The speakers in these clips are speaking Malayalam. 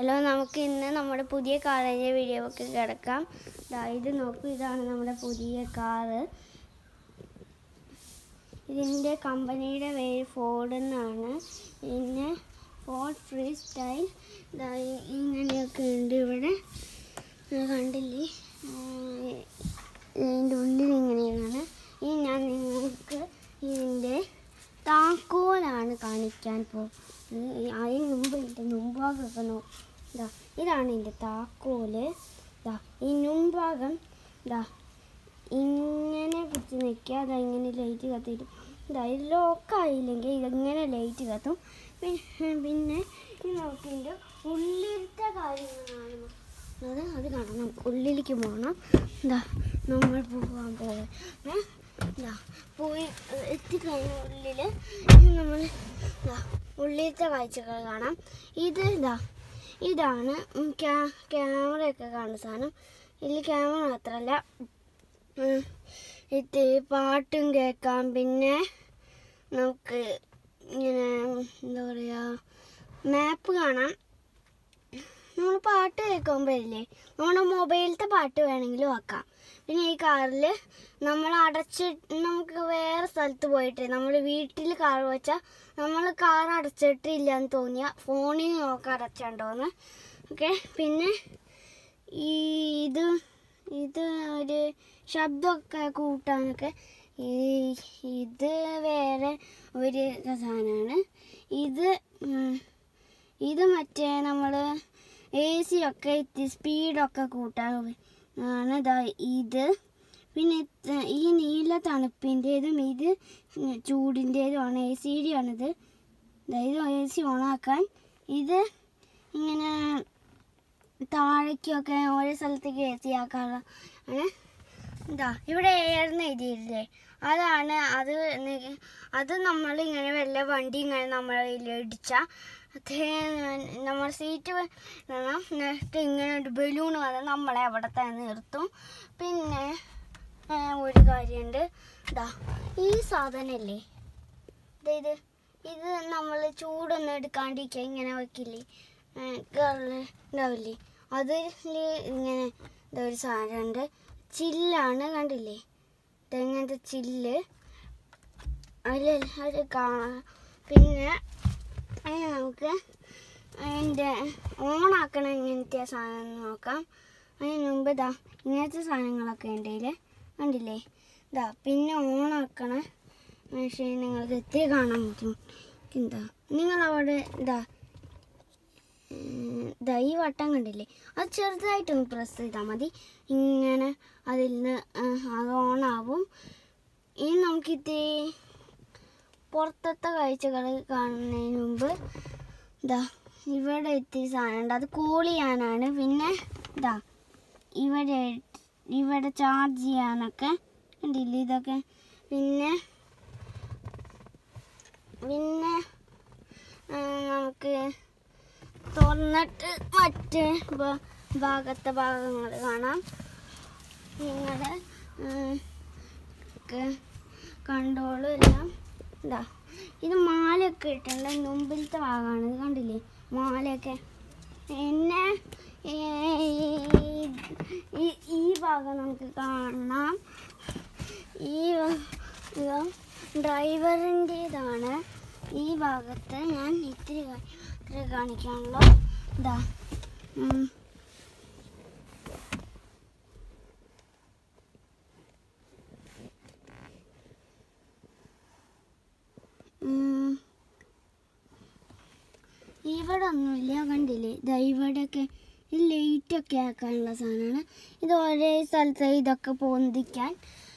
ഹലോ നമുക്ക് ഇന്ന് നമ്മുടെ പുതിയ കാറിൻ്റെ വീഡിയോ ഒക്കെ കിടക്കാം ദാ ഇത് നോക്കൂ ഇതാണ് നമ്മുടെ പുതിയ കാറ് ഇതിൻ്റെ കമ്പനിയുടെ പേര് ഫോർഡ് എന്നാണ് പിന്നെ ഫോർഡ് ഫ്രീ സ്റ്റൈൽ ദാ ഇ- ഇങ്ങനെയൊക്കെ ഉണ്ട് ഇവിടെ ഇത് കണ്ടില്ലേ ഉം, ഇതിൻ്റെ ഉള്ളിൽ ഇങ്ങനെയാണ് ഇനി ഞാൻ നിങ്ങൾക്ക് ഇതിൻ്റെ താക്കോലാണ് കാണിക്കാൻ പോകുന്നത് അതിന് മുമ്പ് ഇതിൻ്റെ മുമ്പാകമൊക്കെ നോ ഇതാ ഇതാണ് ഇതിൻ്റെ താക്കോല് ഇതാ ഈ മുമ്പാകം ഇതാ ഇങ്ങനെ പിടിച്ച് നിൽക്കുക അതാ ഇങ്ങനെ ലൈറ്റ് കത്തിയിട്ട് ഇതാ ഇത് ലോക്കായില്ലെങ്കിൽ ഇതിങ്ങനെ ലൈറ്റ് കത്തും പിന്നെ പിന്നെ ഇത് നോക്കിയിട്ട് ഉള്ളിലത്തെ കാര്യങ്ങളാണ് അത് അത് കാണാം നമുക്ക് ഉള്ളിലേക്ക് പോകണം എന്താ നമ്മൾ പോകാൻ പോകുന്നത് എന്താ പോയി ഏഹ്, എത്തിക്കഴിഞ്ഞ ഉള്ളിൽ നമ്മൾ എന്താ ഉള്ളിലത്തെ കാഴ്ചകൾ കാണാം ഇത് ഇതാ ഇതാണ് ഉം, ക്യാ ക്യാമറയൊക്കെ കാണുന്ന സാധനം ഇതിൽ ക്യാമറ മാത്രമല്ല ഉം, ഇത് പാട്ടും കേൾക്കാം പിന്നെ നമുക്ക് ഇങ്ങനെ എന്താ പറയുക മാപ്പ് കാണാം നമ്മൾ പാട്ട് കേൾക്കുമ്പോഴില്ലേ നമ്മുടെ മൊബൈലത്തെ പാട്ട് വേണമെങ്കിലും വെക്കാം പിന്നെ ഈ കാറിൽ നമ്മൾ അടച്ച് നമുക്ക് വേറെ സ്ഥലത്ത് പോയിട്ട് നമ്മൾ വീട്ടിൽ കാർ വെച്ചാൽ നമ്മൾ കാർ അടച്ചിട്ടില്ല എന്ന് തോന്നിയാൽ ഫോണിൽ നോക്കാം അടച്ചുണ്ടോന്ന് ഓക്കെ പിന്നെ ഈ ഇത് ഇത് ഒരു ശബ്ദമൊക്കെ കൂട്ടാനൊക്കെ ഈ ഇത് വേറെ ഒരു സാധനമാണ് ഇത് ഉം, ഇത് മറ്റേ നമ്മൾ എ സി ഒക്കെ ഇത്തിരി സ്പീഡൊക്കെ കൂട്ടാൻ ഉപ- ആണ് ഇതാ ഇത് പിന്നെ ഇത് ഈ നീല തണുപ്പിൻ്റേതും ഇത് ചൂടിൻ്റേതുമാണ് എ സി ഡി ആണിത് ഇത് എ സി ഓണാക്കാൻ ഇത് ഇങ്ങനെ താഴേക്കൊക്കെ ഓരോ സ്ഥലത്തേക്ക് എ സി ആക്കാനുള്ള ആണ് എന്താ ഇവിടെ എയർന്ന് എഴുതിയില്ലേ അതാണ് അത് നി- അത് നമ്മൾ ഇങ്ങനെ വല്ല വണ്ടി ഇങ്ങനെ നമ്മൾ ഇടിച്ചാൽ നമ്മൾ സീറ്റ് വേണം എന്നിട്ട് ഇങ്ങനെ ഒരു ബലൂൺ വന്ന് നമ്മളെ അവിടെ തന്നെ നിർത്തും പിന്നെ ആ, ഒരു കാര്യമുണ്ട് ഇതാ ഈ സാധനമല്ലേ ദേ ഇത് ഇത് നമ്മൾ ചൂടൊന്നും എടുക്കാണ്ടിരിക്കുക ഇങ്ങനെ വെക്കില്ലേ ഗേള് ഉണ്ടാവില്ലേ അതിൽ ഇങ്ങനെ ഇതാ ഒരു സാധനമുണ്ട് ചില്ലാണ് കണ്ടില്ലേ ഇതെങ്ങനത്തെ ചില്ല് അതിൽ അത് കാണാം പിന്നെ അതിന് നമുക്ക് അതിൻ്റെ ഓണാക്കണ ഇങ്ങനത്തെ സാധനം നോക്കാം അതിന് മുമ്പ് ഇതാ ഇങ്ങനത്തെ സാധനങ്ങളൊക്കെ ഉണ്ട് ഇതിൽ കണ്ടില്ലേ ഇതാ പിന്നെ ഓണാക്കണ മെഷീൻ നിങ്ങൾക്ക് എത്തിരി കാണാൻ പറ്റും എന്താ നിങ്ങളവിടെ ഇതാ ഉം, ദാ ഈ വട്ടം കണ്ടില്ലേ അത് ചെറുതായിട്ടൊന്ന് പ്രസ് ചെയ്താൽ മതി ഇങ്ങനെ അതിൽ നിന്ന് അത് ഓണാവും ഇനി നമുക്കിത് പുറത്തത്തെ കാഴ്ചകൾ കാണുന്നതിന് മുമ്പ് ഇതാ ഇവിടെ ഇത്തിരി സാധനമുണ്ട് അത് കോൾ ചെയ്യാനാണ് പിന്നെ ഇതാ ഇവിടെ ഇവിടെ ചാർജ് ചെയ്യാനൊക്കെ കണ്ടില്ലേ ഇതൊക്കെ പിന്നെ പിന്നെ ആ, നമുക്ക് തുറന്നിട്ട് മറ്റ് ഭ- ഭാഗത്തെ ഭാഗങ്ങൾ കാണാം നിങ്ങളുടെ കണ്ടോളും എല്ലാം ഇതാ ഇത് മാലയൊക്കെ ഇട്ടുണ്ട് മുമ്പിലത്തെ ഭാഗമാണ് ഇത് കണ്ടില്ലേ മാലയൊക്കെ പിന്നെ ഈ- ഈ- ഈ ഭാഗം നമുക്ക് കാണാം ഈ ഇത് ഡ്രൈവറിൻ്റേതാണ് ഈ ഭാഗത്ത് ഞാൻ ഇത്തിരി കാ- ഇത്തിരി കാണിക്കാനുള്ള ഇതാ ഉം. ഉം. ഇവിടെ ഒന്നുമില്ല കണ്ടില്ലേ ദാ ഇവിടെയൊക്കെ ഈ ലൈറ്റൊക്കെ ആക്കാനുള്ള സാധനമാണ് ഇത് ഒരേ സ്ഥലത്ത് ഇതൊക്കെ പൊന്തിക്കാൻ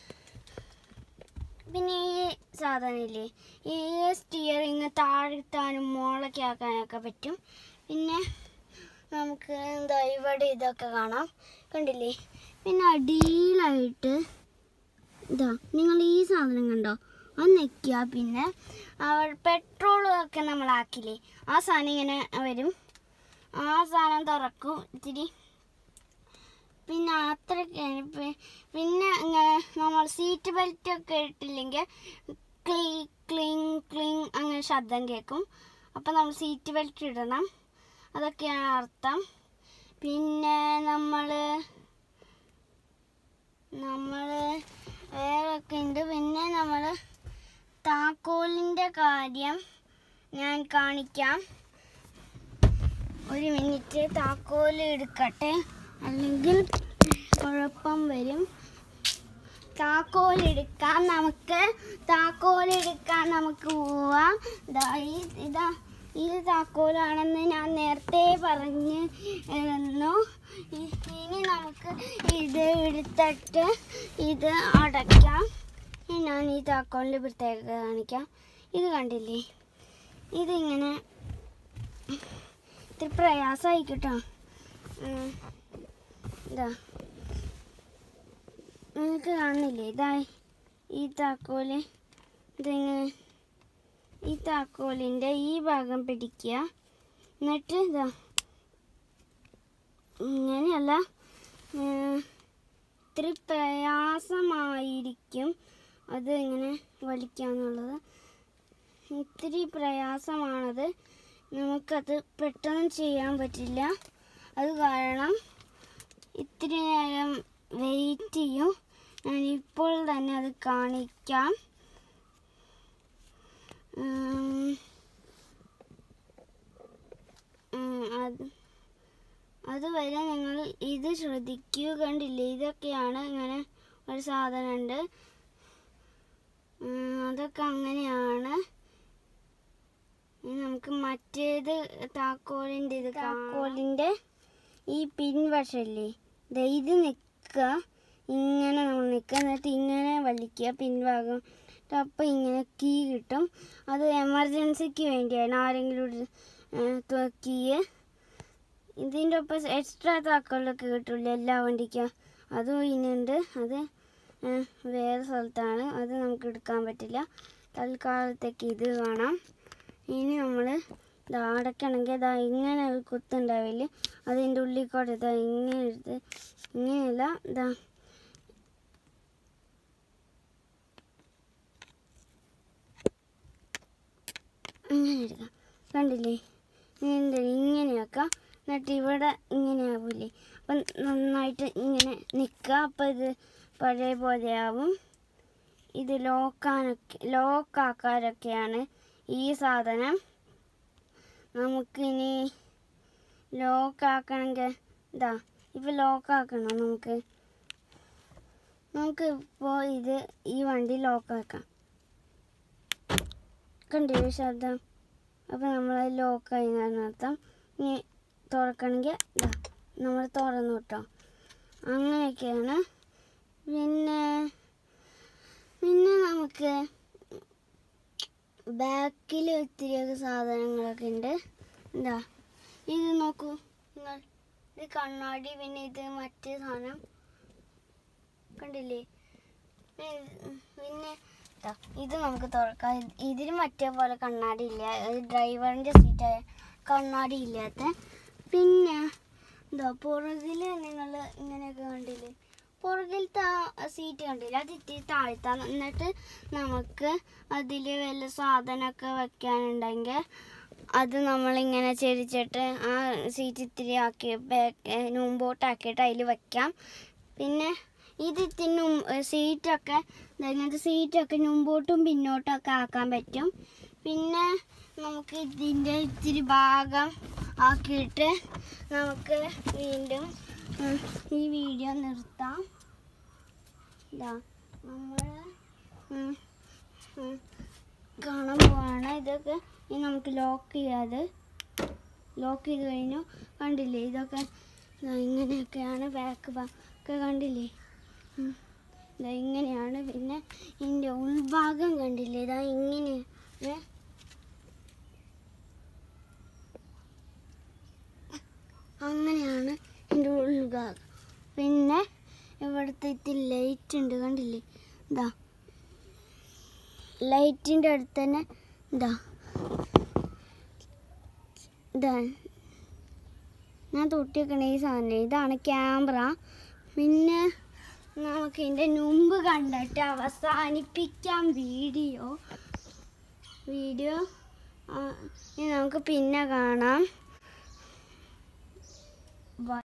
പിന്നെ ഈ സാധനമില്ലേ ഈ സ്റ്റിയറിങ് താഴ്ത്താനും മുകളൊക്കെ ആക്കാനൊക്കെ പറ്റും പിന്നെ നമുക്ക് എന്താ ഇവിടെ ഇതൊക്കെ കാണാം കണ്ടില്ലേ പിന്നെ അടിയിലായിട്ട് ഇതാ നിങ്ങൾ ഈ സാധനം കണ്ടോ അത് നിൽക്കുക പിന്നെ പെട്രോളും ഒക്കെ നമ്മളാക്കില്ലേ ആ സാധനം ഇങ്ങനെ വരും ആ സാധനം തുറക്കും ഇത്തിരി പിന്നെ അത്രയ്ക്കാണ് പി- പിന്നെ ഇങ്ങനെ നമ്മൾ സീറ്റ് ബെൽറ്റ് ഒക്കെ ഇട്ടില്ലെങ്കിൽ ക്ലീ ക്ലിങ് ക്ലിങ് അങ്ങനെ ശബ്ദം കേൾക്കും അപ്പം നമ്മൾ സീറ്റ് ബെൽറ്റ് ഇടണം അതൊക്കെയാണ് അർത്ഥം പിന്നെ നമ്മൾ നമ്മൾ വേറൊക്കെ ഉണ്ട് പിന്നെ നമ്മൾ താക്കോലിൻ്റെ കാര്യം ഞാൻ കാണിക്കാം ഒരു മിനിറ്റ് താക്കോൽ എടുക്കട്ടെ അല്ലെങ്കിൽ കുഴപ്പം വരും താക്കോൽ എടുക്കാം നമുക്ക് താക്കോൽ എടുക്കാൻ നമുക്ക് പോവാം ദാ ഈ- ഇതാ ഇത് താക്കോലാണെന്ന് ഞാൻ നേരത്തെ പറഞ്ഞ് ഇരുന്നു ഇ- ഇനി നമുക്ക് ഇത് എടുത്തിട്ട് ഇത് അടയ്ക്കാം ഇനി ഞാൻ ഈ താക്കോലിൻ്റെ പ്രത്യേകത കാണിക്കാം ഇത് കണ്ടില്ലേ ഇതിങ്ങനെ ഇത്തിരി പ്രയാസമായി കേട്ടോ ഉം. ഇതാ നിങ്ങൾക്ക് കാണുന്നില്ലേ ഇതാ ഈ താക്കോല് ഇതിങ്ങനെ ഈ താക്കോലിൻ്റെ ഈ ഭാഗം പിടിക്കുക എന്നിട്ട് ഇതാ ഇങ്ങനെയല്ല ഉം, ഇത്തിരി പ്രയാസമായിരിക്കും അത് ഇങ്ങനെ വലിക്കാന്നുള്ളത് ഇത്തിരി പ്രയാസമാണത് നമുക്കത് പെട്ടെന്ന് ചെയ്യാൻ പറ്റില്ല അത് കാരണം ഇത്തിരി നേരം വെയിറ്റ് ചെയ്യും ഞാൻ ഇപ്പോൾ തന്നെ അത് കാണിക്കാം ഉം, ഉം, അത് അതുവരെ നിങ്ങൾ ഇത് ശ്രദ്ധിക്കൂ കണ്ടില്ലേ ഇതൊക്കെയാണ് ഇങ്ങനെ ഒരു സാധനം ഉണ്ട് ഉം, അതൊക്കെ അങ്ങനെയാണ് ഇനി നമുക്ക് മറ്റേത് താക്കോലിൻ്റെ ഇത് താക്കോലിൻ്റെ ഈ പിൻവശല്ലേ ദേ ഇത് നിൽക്കുക ഇങ്ങനെ നമ്മൾ നിൽക്കുക എന്നിട്ട് ഇങ്ങനെ വലിക്കുക പിൻഭാഗം അപ്പം ഇങ്ങനെ കീ കിട്ടും അത് എമർജൻസിക്ക് വേണ്ടിയാണ് ആരെങ്കിലും ഒരു കീ ഇതിൻ്റെ ഒപ്പം എക്സ്ട്രാ താക്കോലൊക്കെ കിട്ടില്ല എല്ലാ വണ്ടിക്കും അതും ഇനിയുണ്ട് അത് ഏ, വേറെ സ്ഥലത്താണ് അത് നമുക്ക് എടുക്കാൻ പറ്റില്ല തൽക്കാലത്തേക്ക് ഇത് കാണാം ഇനി നമ്മൾ ഇതാ അടയ്ക്കണമെങ്കിൽ ഇതാ ഇങ്ങനെ ഒരു കുത്തുണ്ടാവില്ലേ അതിൻ്റെ ഉള്ളിൽ കൂടെ ഇതാ ഇങ്ങനെ എടുത്ത് ഇങ്ങനെയല്ല ഇതാ ഇങ്ങനെ എടുക്കാം കണ്ടില്ലേ ഇങ്ങനെ ഇങ്ങനെയാക്കാം എന്നിട്ട് ഇവിടെ ഇങ്ങനെ ആവില്ലേ അപ്പം നന്നായിട്ട് ഇങ്ങനെ നിൽക്കുക അപ്പം ഇത് പഴയ പോലെ ആവും ഇത് ലോക്കാനൊക്കെ ലോക്കാക്കാനൊക്കെയാണ് ഈ സാധനം നമുക്കിനി ലോക്കാക്കണമെങ്കിൽ ഇതാ ഇപ്പം ലോക്കാക്കണം നമുക്ക് നമുക്ക് ഇപ്പോൾ ഇത് ഈ വണ്ടി ലോക്കാക്കാം കണ്ടില്ലേ ശബ്ദം അപ്പം നമ്മൾ ലോക്കായി അർത്ഥം ഇനി തുറക്കണമെങ്കിൽ ഇതാ നമ്മൾ തുറന്നു കേട്ടോ അങ്ങനെയൊക്കെയാണ് പിന്നെ പിന്നെ നമുക്ക് ബാക്കിൽ ഒത്തിരിയൊക്കെ സാധനങ്ങളൊക്കെ ഉണ്ട് എന്താ ഇത് നോക്കൂ നിങ്ങൾ ഇത് കണ്ണാടി പിന്നെ ഇത് മറ്റേ സാധനം കണ്ടില്ലേ പിന്നെ പിന്നെ ദാ ഇത് നമുക്ക് തുറക്കാം ഇത് ഇതിന് മറ്റേ പോലെ കണ്ണാടി ഇല്ല ഇത് ഡ്രൈവറിൻ്റെ സീറ്റ് കണ്ണാടി ഇല്ലാത്ത പിന്നെ എന്താ പുറകിൽ നിങ്ങൾ ഇങ്ങനെയൊക്കെ കണ്ടില്ലേ പുറകിലത്തെ ആ സീറ്റ് കണ്ടില്ല അത് ഇത്തിരി താഴ്ത്താം എന്നിട്ട് നമുക്ക് അതിൽ വല്ല സാധനമൊക്കെ വെക്കാനുണ്ടെങ്കിൽ അത് നമ്മളിങ്ങനെ ചെരിച്ചിട്ട് ആ സീറ്റ് ഇത്തിരി ആക്കി ബാക്ക് മുമ്പോട്ടാക്കിയിട്ട് അതിൽ വെക്കാം പിന്നെ ഇത് ഇത്തിരി സീറ്റൊക്കെ ഇങ്ങനത്തെ സീറ്റൊക്കെ മുമ്പോട്ടും പിന്നോട്ടും ഒക്കെ ആക്കാൻ പറ്റും പിന്നെ നമുക്ക് ഇതിൻ്റെ ഇത്തിരി ഭാഗം ആക്കിയിട്ട് നമുക്ക് വീണ്ടും ഉം, ഈ വീഡിയോ നിർത്താം ഇതാ നമ്മൾ കാണാൻ പോവാണ് ഇതൊക്കെ ഇനി നമുക്ക് ലോക്ക് ചെയ്യാതെ ലോക്ക് ചെയ്ത് കഴിഞ്ഞു കണ്ടില്ലേ ഇതൊക്കെ ദാ ഇങ്ങനെയൊക്കെയാണ് ബാക്ക് ഒക്കെ കണ്ടില്ലേ ഉം. ദാ ഇങ്ങനെയാണ് പിന്നെ ഇതിൻ്റെ ഉൾഭാഗം കണ്ടില്ലേ ഇതാ ഇങ്ങനെ ഏ? അങ്ങനെയാണ് എൻ്റെ ഉൾഭാഗം പിന്നെ ഇവിടുത്തെ ഇത്തിരി ലൈറ്റ് ഉണ്ട് കണ്ടില്ലേ ഇതാ ലൈറ്റിൻ്റെ അടുത്ത് തന്നെ ഇതാ ഇതാ ഞാൻ തൊട്ടി വെക്കണ ഈ സാധനം ഇതാണ് ക്യാമറ പിന്നെ നമുക്ക് ഇതിൻ്റെ മുമ്പ് കണ്ടിട്ട് അവസാനിപ്പിക്കാം വീഡിയോ വീഡിയോ ഇനി നമുക്ക് പിന്നെ കാണാം ബൈ